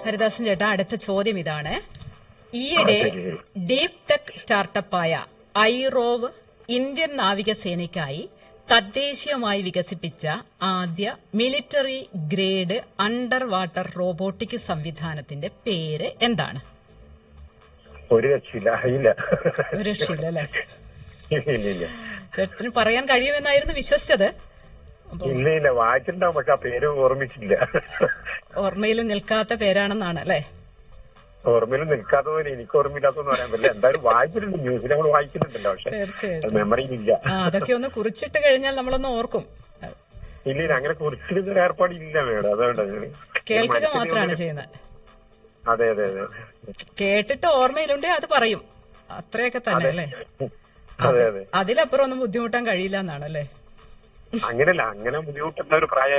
ഹരിദാസൻ ചേട്ടാ അടുത്ത ചോദ്യം ഇതാണ് ഈയിടെ ആ, ശരി, ശരി. ഡീപ് ടെക് സ്റ്റാർട്ടപ്പായ ഐറോവ് ഇന്ത്യൻ നാവികസേനയ്ക്കായി തദ്ദേശീയമായി വികസിപ്പിച്ച ആദ്യ military grade underwater robotic സംവിധാനത്തിന്റെ പേര് എന്താണ് ഒരു രക്ഷയില്ല ഇല്ല ഒരു രക്ഷയില്ല അല്ലേ ഇല്ല ഇല്ല ചേട്ടന് പറയാൻ കഴിയുമെന്നായിരുന്നു വിശ്വസിച്ചത് അപ്പൊ ഇല്ല ഇല്ല വായിച്ചിട്ടുണ്ടാവും പക്ഷെ ആ പേര് ഓർമ്മിച്ചില്ല ഓർമ്മയിൽ നിൽക്കാത്ത പേരാണെന്നാണ് അല്ലേ ഓർമ്മയിൽ നിൽക്കാത്തതുപോലെ എനിക്ക് ഓർമ്മയില്ലാത്തതെന്ന് പറയാൻ പറ്റില്ല എന്തായാലും വായിച്ചിട്ടുണ്ട് ന്യൂസിൽ നമ്മൾ വായിക്കുന്നുണ്ടല്ലോ പക്ഷെ തീർച്ചയായിട്ടും മെമ്മറിയിൽ ഇല്ല ആ അതൊക്കെ ഒന്ന് കുറിച്ചിട്ട് കഴിഞ്ഞാൽ നമ്മളൊന്ന് ഓർക്കും ഇല്ല ഇല്ല അങ്ങനെ കുറിച്ചിരുന്ന ഒരു ഏർപ്പാടില്ല മേഡം അതുകൊണ്ട് കേൾക്കുക മാത്രമാണ് ചെയ്യുന്നത് അതെ അതെ അതെ കേട്ടിട്ട് ഓർമ്മയിലുണ്ടേ അത് പറയും അത്രയൊക്കെ തന്നെ അല്ലേ അതെ അതെ അതിലപ്പുറം ഒന്നും ബുദ്ധിമുട്ടാൻ കഴിയില്ല എന്നാണ് അല്ലേ അങ്ങനല്ല അങ്ങനെ ബുദ്ധിമുട്ടുന്ന ഒരു പ്രായം